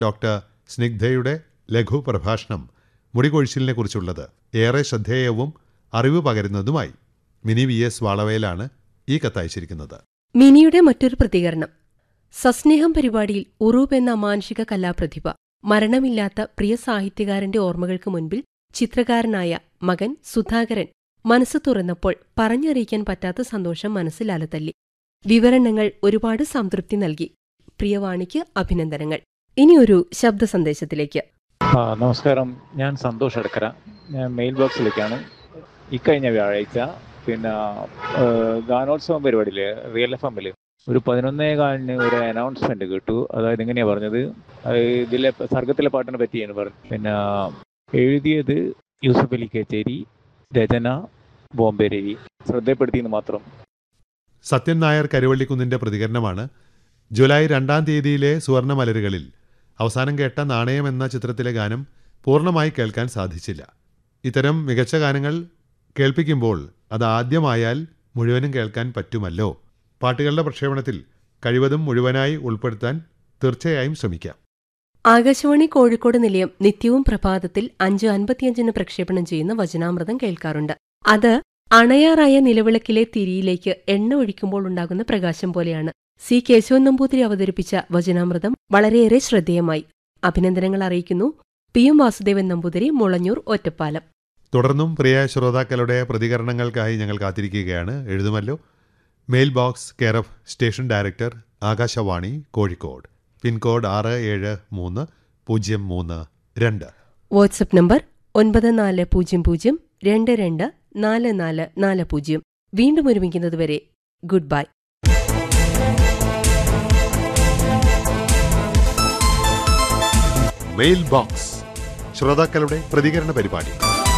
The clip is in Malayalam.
ഡോക്ടർ സ്നിഗ്ധയുടെ ലഘു പ്രഭാഷണം മുടികൊഴിച്ചിലിനെ കുറിച്ചുള്ളത് ഏറെ ശ്രദ്ധേയവും അറിവ് പകരുന്നതുമായി മിനി വി എസ് വാളവയിലാണ് ഈ കത്തയച്ചിരിക്കുന്നത് മിനിയുടെ മറ്റൊരു പ്രതികരണം സസ്നേഹം പരിപാടിയിൽ ഉറൂബ് എന്ന അമാനുഷിക കലാപ്രതിഭ മരണമില്ലാത്ത പ്രിയ സാഹിത്യകാരന്റെ ഓർമ്മകൾക്ക് മുൻപിൽ ചിത്രകാരനായ മകൻ സുധാകരൻ മനസ്സ് തുറന്നപ്പോൾ പറഞ്ഞറിയിക്കാൻ പറ്റാത്ത സന്തോഷം മനസ്സിൽ അലതല്ലി വിവരണങ്ങൾ ഒരുപാട് സംതൃപ്തി നൽകി പ്രിയവാണിക്ക് അഭിനന്ദനങ്ങൾ ഇനിയൊരു ശബ്ദ സന്ദേശത്തിലേക്ക് ആ നമസ്കാരം ഞാൻ സന്തോഷ് അടക്കര ഞാൻ മെയിൽ ബോക്സിലേക്കാണ് ഇക്കഴിഞ്ഞ വ്യാഴാഴ്ച പിന്നെ ഏഹ്, ഗാനോത്സവം പരിപാടിയിൽ റിയൽ എഫ് എമ്മിൽ ഒരു പതിനൊന്നേ കാലിന് ഒരു അനൗൺസ്മെന്റ് കേട്ടു അതായത് എങ്ങനെയാ പറഞ്ഞത് അത് ഇതിലെ സർഗത്തിലെ പാട്ടിനെ പറ്റിയാണ് പറഞ്ഞത് പിന്നെ എഴുതിയത് യൂസഫ് അലി കേച്ചേരി രചന ബോംബെ രവി ശ്രദ്ധപ്പെടുത്തിയെന്ന് മാത്രം സത്യൻ നായർ കരുവള്ളിക്കുന്നിന്റെ പ്രതികരണമാണ് ജൂലൈ രണ്ടാം തീയതിയിലെ സുവർണ മലരുകളിൽ അവസാനം കേട്ട നാണയം എന്ന ചിത്രത്തിലെ ഗാനം പൂർണ്ണമായി കേൾക്കാൻ സാധിച്ചില്ല ഇത്തരം മികച്ച ഗാനങ്ങൾ കേൾപ്പിക്കുമ്പോൾ അത് ആദ്യമായാൽ മുഴുവനും കേൾക്കാൻ പറ്റുമല്ലോ പാട്ടുകളുടെ പ്രക്ഷേപണത്തിൽ കഴിവതും മുഴുവനായി ഉൾപ്പെടുത്താൻ തീർച്ചയായും ശ്രമിക്കാം ആകാശവാണി കോഴിക്കോട് നിലയം നിത്യവും പ്രഭാതത്തിൽ അഞ്ച് അൻപത്തിയഞ്ചിന് പ്രക്ഷേപണം ചെയ്യുന്ന വചനാമൃതം കേൾക്കാറുണ്ട് അത് അണയാറായ നിലവിളക്കിലെ തിരിയിലേക്ക് എണ്ണ ഒഴിക്കുമ്പോൾ ഉണ്ടാകുന്ന പ്രകാശം പോലെയാണ് സി കേശവൻ നമ്പൂതിരി അവതരിപ്പിച്ച വചനാമൃതം വളരെയേറെ ശ്രദ്ധേയമായി അഭിനന്ദനങ്ങൾ അറിയിക്കുന്നു പി എം വാസുദേവൻ നമ്പൂതിരി മുളഞ്ഞൂർ ഒറ്റപ്പാലം തുടർന്നും പ്രിയ ശ്രോതാക്കളുടെ പ്രതികരണങ്ങൾക്കായി ഞങ്ങൾ കാത്തിരിക്കുകയാണ് എഴുതുമല്ലോ mail box care of station director Akashvani Kozhikode pin code ആറ് ഏഴ് മൂന്ന് പൂജ്യം മൂന്ന് രണ്ട് വാട്സപ്പ് നമ്പർ ഒൻപത് നാല് പൂജ്യം പൂജ്യം രണ്ട് രണ്ട് നാല് നാല് നാല് പൂജ്യം വീണ്ടും ഒരുമിക്കുന്നതുവരെ ഗുഡ് ബൈ മെയിൽ ബോക്സ് ശ്രോതാക്കളുടെ പ്രതികരണ പരിപാടി